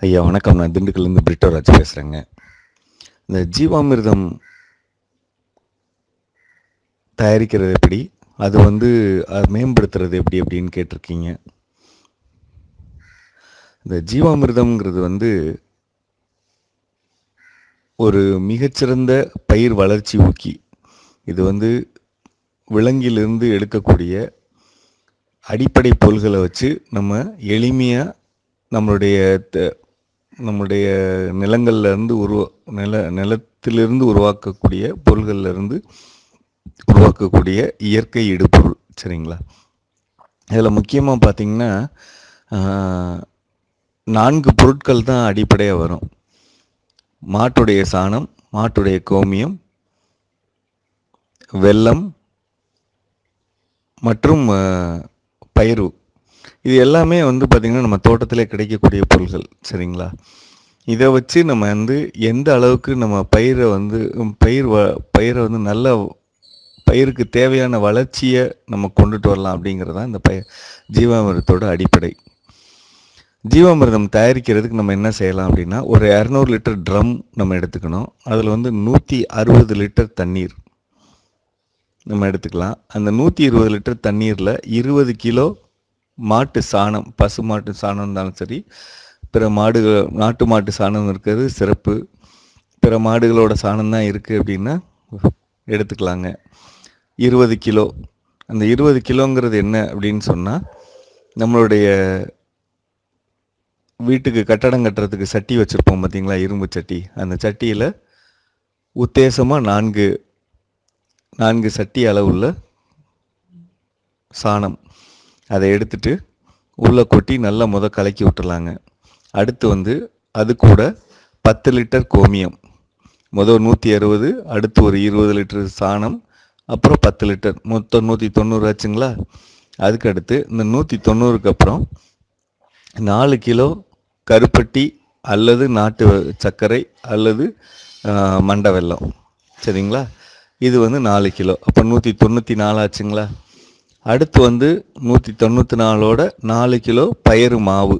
ஐயா வணக்கம் நான் திண்டுக்கல்லேருந்து பிரிட்டோராஜ் பேசுகிறேங்க இந்த ஜீவாமிர்தம் தயாரிக்கிறது எப்படி அது வந்து அதை மேம்படுத்துறது எப்படி அப்படின்னு கேட்டிருக்கீங்க இந்த ஜீவாமிர்தம்ங்கிறது வந்து ஒரு மிகச்சிறந்த பயிர் வளர்ச்சி ஊக்கி இது வந்து விலங்கிலிருந்து எடுக்கக்கூடிய அடிப்படை பொருள்களை வச்சு நம்ம எளிமையாக நம்மளுடைய த- நம்மளுடைய நிலங்கள்ல இருந்து உருவா நில நிலத்திலிருந்து உருவாக்கக்கூடிய பொருள்கள்ல இருந்து உருவாக்கக்கூடிய இயற்கை இடுபொருள் சரிங்களா இதில் முக்கியமாக பார்த்தீங்கன்னா ஆஹ், நான்கு பொருட்கள் தான் அடிப்படையாக வரும் மாட்டுடைய சாணம் மாட்டுடைய கோமியம் வெல்லம் மற்றும் ஆஹ், பயிறு இது எல்லாமே வந்து பார்த்திங்கன்னா நம்ம தோட்டத்திலே கிடைக்கக்கூடிய பொருள்கள் சரிங்களா இதை வச்சு நம்ம வந்து எந்த அளவுக்கு நம்ம பயிரை வந்து உம், பயிர் வ பயிரை வந்து நல்ல பயிருக்கு தேவையான வளர்ச்சியை நம்ம கொண்டுட்டு வரலாம் அப்படிங்கிறது தான் இந்த பய ஜீவாமிர்தத்தோட அடிப்படை ஜீவாமிர்தம் தயாரிக்கிறதுக்கு நம்ம என்ன செய்யலாம் அப்படின்னா ஒரு இரநூறு லிட்டர் ட்ரம் நம்ம எடுத்துக்கணும் அதில் வந்து நூற்றி அறுபது லிட்டர் தண்ணீர் நம்ம எடுத்துக்கலாம் அந்த நூற்றி இருபது லிட்டர் தண்ணீரில் இருபது கிலோ மாட்டு சாணம் பசு மாட்டு சாணம் இருந்தாலும் சரி பிற மாடுகள் நாட்டு மாட்டு சாணம் இருக்கிறது சிறப்பு பிற மாடுகளோட சாணம் தான் இருக்குது அப்படின்னா எடுத்துக்கலாங்க இருபது கிலோ அந்த இருபது கிலோங்கிறது என்ன அப்படின்னு சொன்னால் நம்மளுடைய வீட்டுக்கு கட்டடம் கட்டுறதுக்கு சட்டி வச்சுருப்போம் பார்த்தீங்களா இரும்பு சட்டி அந்த சட்டியில் உத்தேசமாக நான்கு நான்கு சட்டி அளவுள்ள சாணம் அதை எடுத்துட்டு உள்ளே கொட்டி நல்லா முத கலக்கி விட்டுறலாங்க அடுத்து வந்து அது கூட பத்து லிட்டர் கோமியம் முதல் நூற்றி அறுபது அடுத்து ஒரு இருபது லிட்டர் சாணம் அப்புறம் பத்து லிட்டர் மொத்தம் நூற்றி தொண்ணூறு ஆச்சுங்களா அதுக்கு அடுத்து இந்த நூற்றி தொண்ணூறுக்கு அப்புறம் நாலு கிலோ கருப்பட்டி அல்லது நாட்டு சர்க்கரை அல்லது ஆஹ், மண்டை வெல்லம் சரிங்களா இது வந்து நாலு கிலோ அப்போ நூற்றி தொண்ணூற்றி நாலு ஆச்சுங்களா அடுத்து வந்து நூற்றி தொண்ணூற்றி நாலோட நாலு கிலோ பயறு மாவு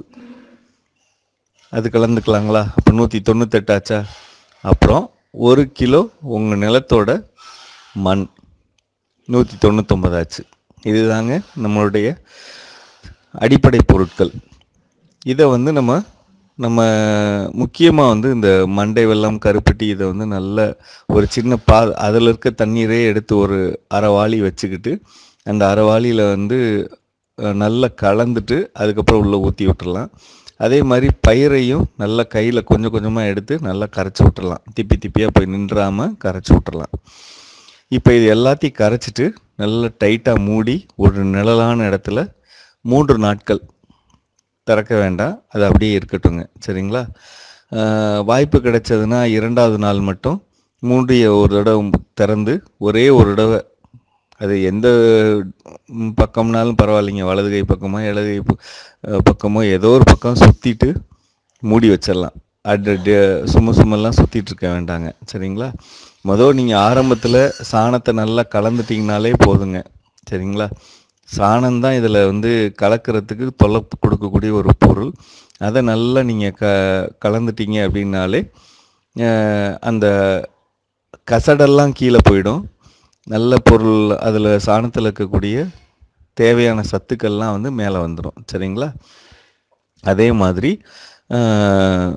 அது கலந்துக்கலாங்களா அப்போ நூற்றி தொண்ணூத்தெட்டு ஆச்சா அப்புறம் ஒரு கிலோ உங்கள் நிலத்தோட மண் நூற்றி தொண்ணூத்தொம்பது ஆச்சு இதுதாங்க நம்மளுடைய அடிப்படை பொருட்கள் இதை வந்து நம்ம நம்ம முக்கியமாக வந்து இந்த மண்டை வெல்லம் கருப்பட்டி இதை வந்து நல்ல ஒரு சின்ன பா அதில் இருக்க தண்ணீரே எடுத்து ஒரு அரை வாளி வச்சுக்கிட்டு அந்த அரை வாளியில் வந்து அஹ், நல்லா கலந்துட்டு அதுக்கப்புறம் உள்ளே ஊற்றி விட்டுறலாம் அதே மாதிரி பயிரையும் நல்லா கையில் கொஞ்சம் கொஞ்சமாக எடுத்து நல்லா கரைச்சி விட்டுறலாம் திப்பி திப்பியாக போய் நின்றாமல் கரைச்சி விட்டுறலாம் இப்போ இது எல்லாத்தையும் கரைச்சிட்டு நல்லா டைட்டாக மூடி ஒரு நிழலான இடத்துல மூன்று நாட்கள் திறக்க வேண்டாம் அது அப்படியே இருக்கட்டுங்க சரிங்களா ஆஹ் வாய்ப்பு கிடைச்சதுன்னா இரண்டாவது நாள் மட்டும் மூடிய ஒரு தடவை திறந்து ஒரே ஒரு தடவை அது எந்த ம், பக்கம்னாலும் பரவாயில்லைங்க வலது கை பக்கமோ இடது கை ப- அஹ் பக்கமோ ஏதோ ஒரு பக்கம் சுற்றிட்டு மூடி வச்சிடலாம் அது டே- சும்மா சும்மெல்லாம் சுற்றிட்டு இருக்க வேண்டாங்க சரிங்களா மொதல் நீங்கள் ஆரம்பத்தில் சாணத்தை நல்லா கலந்துட்டிங்கனாலே போதுங்க சரிங்களா சாணம் தான் இதில் வந்து கலக்கிறதுக்கு தொல்லை கொடுக்கக்கூடிய ஒரு பொருள் அதை நல்லா நீங்கள் க கலந்துட்டீங்க அப்படின்னாலே அஹ், அந்த கசடெல்லாம் கீழே போயிடும் நல்ல பொருள் அதில் சாணத்தில் இருக்கக்கூடிய தேவையான சத்துக்கள்லாம் வந்து மேலே வந்துடும் சரிங்களா அதே மாதிரி அஹ்,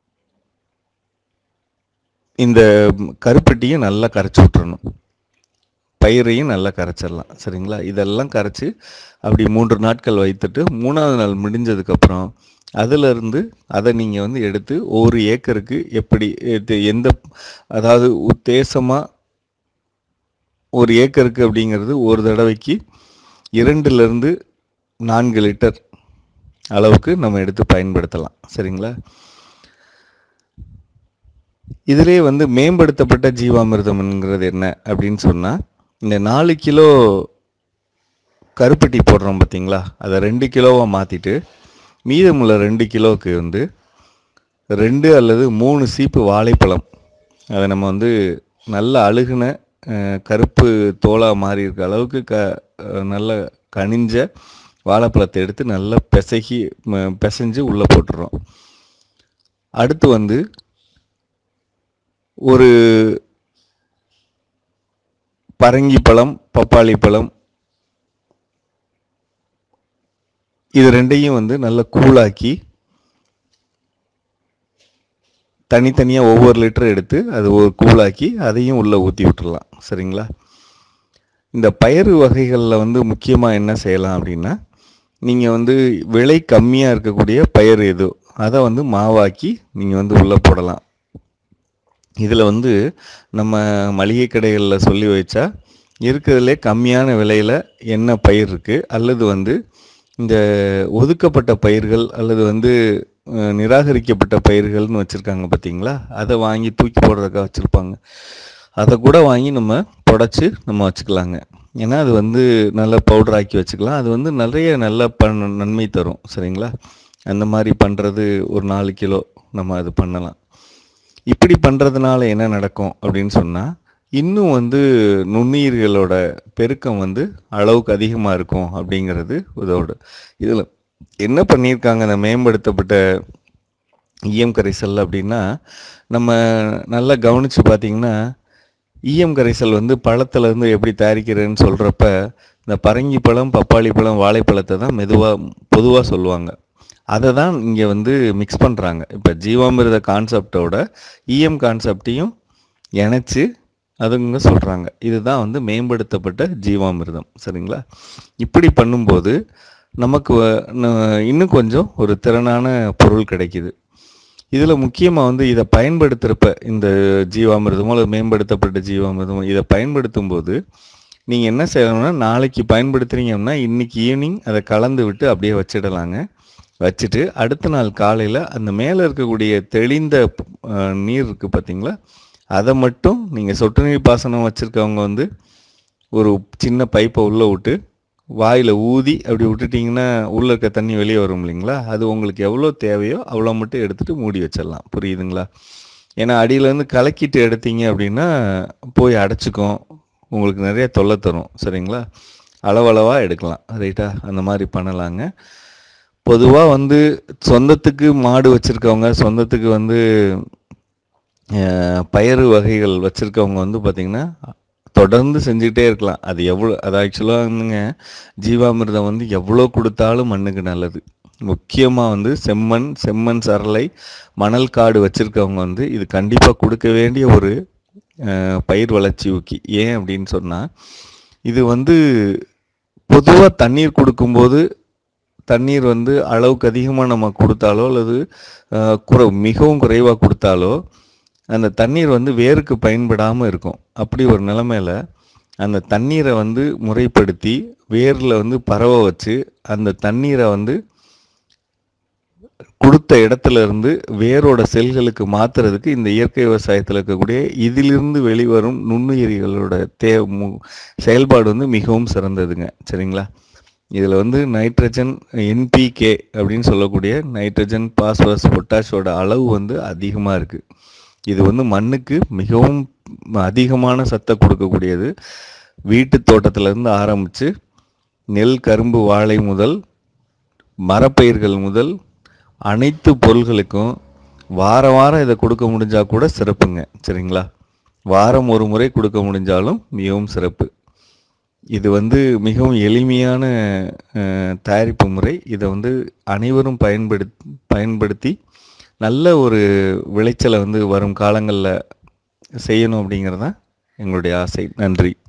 இந்த கருப்பட்டியும் நல்லா கரைச்சி விட்டுறணும் பயிரையும் நல்லா கரைச்சிடலாம் சரிங்களா இதெல்லாம் கரைச்சி அப்படி மூன்று நாட்கள் வைத்துட்டு மூணாவது நாள் முடிஞ்சதுக்கப்புறம் அதிலிருந்து அதை நீங்கள் வந்து எடுத்து ஒரு ஏக்கருக்கு எப்படி இது எந்த அதாவது உத்தேசமாக ஒரு ஏக்கருக்கு அப்படிங்கிறது ஒரு தடவைக்கு இரண்டுலேருந்து நான்கு லிட்டர் அளவுக்கு நம்ம எடுத்து பயன்படுத்தலாம் சரிங்களா இதிலே வந்து மேம்படுத்தப்பட்ட ஜீவாமிர்தம்ங்கிறது என்ன அப்படின்னு சொன்னால் இந்த நாலு கிலோ கருப்பட்டி போடுறோம் பார்த்தீங்களா அதை ரெண்டு கிலோவாக மாற்றிட்டு மீதமுள்ள ரெண்டு கிலோவுக்கு வந்து ரெண்டு அல்லது மூணு சீப்பு வாழைப்பழம் அதை நம்ம வந்து நல்ல அழுகுன அஹ், கருப்பு தோலாக மாறி இருக்க அளவுக்கு க அஹ், நல்ல கனிஞ்ச வாழைப்பழத்தை எடுத்து நல்லா பிசகி ம- பிசைஞ்சு உள்ளே போட்டுறோம் அடுத்து வந்து ஒரு பரங்கி பழம் பப்பாளி பழம் இது ரெண்டையும் வந்து நல்லா கூலாக்கி தனித்தனியாக ஒவ்வொரு லிட்டர் எடுத்து அது ஒரு கூலாக்கி அதையும் உள்ளே ஊற்றி விட்டுறலாம் சரிங்களா இந்த பயிறு வகைகளில் வந்து முக்கியமாக என்ன செய்யலாம் அப்படின்னா நீங்கள் வந்து விலை கம்மியாக இருக்கக்கூடிய பயிர் எது அதை வந்து மாவாக்கி நீங்கள் வந்து உள்ளே போடலாம் இதில் வந்து நம்ம மளிகை கடைகளில் சொல்லி வச்சா இருக்கிறதுலே கம்மியான விலையில் என்ன பயிர் இருக்குது அல்லது வந்து இந்த ஒதுக்கப்பட்ட பயிர்கள் அல்லது வந்து அஹ், நிராகரிக்கப்பட்ட பயிர்கள்னு வச்சுருக்காங்க பார்த்தீங்களா அதை வாங்கி தூக்கி போடுறதுக்காக வச்சுருப்பாங்க அதை கூட வாங்கி நம்ம புடச்சி நம்ம வச்சுக்கலாங்க ஏன்னா அது வந்து நல்ல பவுடர் ஆக்கி வச்சுக்கலாம் அது வந்து நிறைய நல்ல பண் நன்மை தரும் சரிங்களா அந்த மாதிரி பண்ணுறது ஒரு நாலு கிலோ நம்ம அது பண்ணலாம் இப்படி பண்ணுறதுனால என்ன நடக்கும் அப்படின்னு சொன்னால் இன்னும் வந்து நுண்ணுயிர்களோட பெருக்கம் வந்து அளவுக்கு அதிகமாக இருக்கும் அப்படிங்கிறது இதோட இதில் என்ன பண்ணியிருக்காங்க அந்த மேம்படுத்தப்பட்ட ஈயம் கரைசல் அப்படின்னா நம்ம நல்லா கவனித்து பார்த்தீங்கன்னா ஈயம் கரைசல் வந்து பழத்துலேருந்து எப்படி தயாரிக்கிறதுன்னு சொல்கிறப்ப இந்த பரங்கி பழம் பப்பாளி பழம் வாழைப்பழத்தை தான் மெதுவாக பொதுவாக சொல்லுவாங்க அதை தான் இங்கே வந்து மிக்ஸ் பண்ணுறாங்க இப்போ ஜீவாமிர்த கான்செப்டோட இஎம் கான்செப்டையும் இணைச்சு அதுங்க சொல்கிறாங்க இதுதான் வந்து மேம்படுத்தப்பட்ட ஜீவாமிர்தம் சரிங்களா இப்படி பண்ணும்போது நமக்கு வ- ந- இன்னும் கொஞ்சம் ஒரு திறனான பொருள் கிடைக்குது இதில் முக்கியமாக வந்து இதை பயன்படுத்துகிறப்ப இந்த ஜீவாமிர்தமோ அல்லது மேம்படுத்தப்பட்ட ஜீவாமிர்தமோ இதை பயன்படுத்தும் போது நீங்கள் என்ன செய்யணும்னா நாளைக்கு பயன்படுத்துறீங்கன்னா இன்னைக்கு ஈவினிங் அதை கலந்து விட்டு அப்படியே வச்சிடலாங்க வச்சுட்டு அடுத்த நாள் காலையில் அந்த மேலே இருக்கக்கூடிய தெளிந்த அஹ், நீர் இருக்குது பார்த்தீங்களா அதை மட்டும் நீங்கள் சொட்டு நீர் பாசனம் வச்சுருக்கவங்க வந்து ஒரு சின்ன பைப்பை உள்ளே விட்டு வாயில் ஊதி அப்படி விட்டுட்டிங்கன்னா உள்ளே இருக்க தண்ணி வெளியே வரும் இல்லைங்களா அது உங்களுக்கு எவ்வளோ தேவையோ அவ்வளோ மட்டும் எடுத்துகிட்டு மூடி வச்சிடலாம் புரியுதுங்களா ஏன்னா அடியிலேருந்து கலக்கிட்டு எடுத்தீங்க அப்படின்னா போய் அடைச்சிக்கும் உங்களுக்கு நிறைய தொல்லை தரும் சரிங்களா அளவளவாக எடுக்கலாம் ரைட்டா அந்த மாதிரி பண்ணலாங்க பொதுவாக வந்து சொந்தத்துக்கு மாடு வச்சுருக்கவங்க சொந்தத்துக்கு வந்து அஹ், பயறு வகைகள் வச்சுருக்கவங்க வந்து பார்த்திங்கன்னா தொடர்ந்து செஞ்சுக்கிட்டே இருக்கலாம் அது எவ்வளோ அது ஆக்சுவலாக வந்துங்க ஜீவாமிர்தம் வந்து எவ்வளோ கொடுத்தாலும் மண்ணுக்கு நல்லது முக்கியமாக வந்து செம்மண் செம்மண் சரளை மணல் காடு வச்சுருக்கவங்க வந்து இது கண்டிப்பாக கொடுக்க வேண்டிய ஒரு அஹ், பயிர் வளர்ச்சி ஊக்கி ஏன் அப்படின்னு சொன்னால் இது வந்து பொதுவாக தண்ணீர் கொடுக்கும்போது தண்ணீர் வந்து அளவுக்கு அதிகமாக நம்ம கொடுத்தாலோ அல்லது அஹ், குறை மிகவும் குறைவாக கொடுத்தாலோ அந்த தண்ணீர் வந்து வேருக்கு பயன்படாமல் இருக்கும் அப்படி ஒரு நிலமையில அந்த தண்ணீரை வந்து முறைப்படுத்தி வேரில் வந்து பரவ வச்சு அந்த தண்ணீரை வந்து கொடுத்த இடத்துல இருந்து வேரோட செல்களுக்கு மாத்துறதுக்கு இந்த இயற்கை விவசாயத்தில் இருக்கக்கூடிய இதிலிருந்து வெளிவரும் நுண்ணுயிரிகளோட தே மு- செயல்பாடு வந்து மிகவும் சிறந்ததுங்க சரிங்களா இதில் வந்து நைட்ரஜன் என்பிகே அப்படின்னு சொல்லக்கூடிய நைட்ரஜன் பாஸ்பரஸ் பொட்டாஷோட அளவு வந்து அதிகமாக இருக்குது இது வந்து மண்ணுக்கு மிகவும் அதிகமான சத்தை கொடுக்கக்கூடியது வீட்டு தோட்டத்திலேருந்து ஆரம்பித்து நெல் கரும்பு வாழை முதல் மரப்பயிர்கள் முதல் அனைத்து பொருள்களுக்கும் வார வாரம் இதை கொடுக்க முடிஞ்சா கூட சிறப்புங்க சரிங்களா வாரம் ஒரு முறை கொடுக்க முடிஞ்சாலும் மிகவும் சிறப்பு இது வந்து மிகவும் எளிமையான அஹ், தயாரிப்பு முறை இதை வந்து அனைவரும் பயன்படுத் பயன்படுத்தி நல்ல ஒரு விளைச்சலை வந்து வரும் காலங்களில் செய்யணும் அப்படிங்கிறது தான் எங்களுடைய ஆசை நன்றி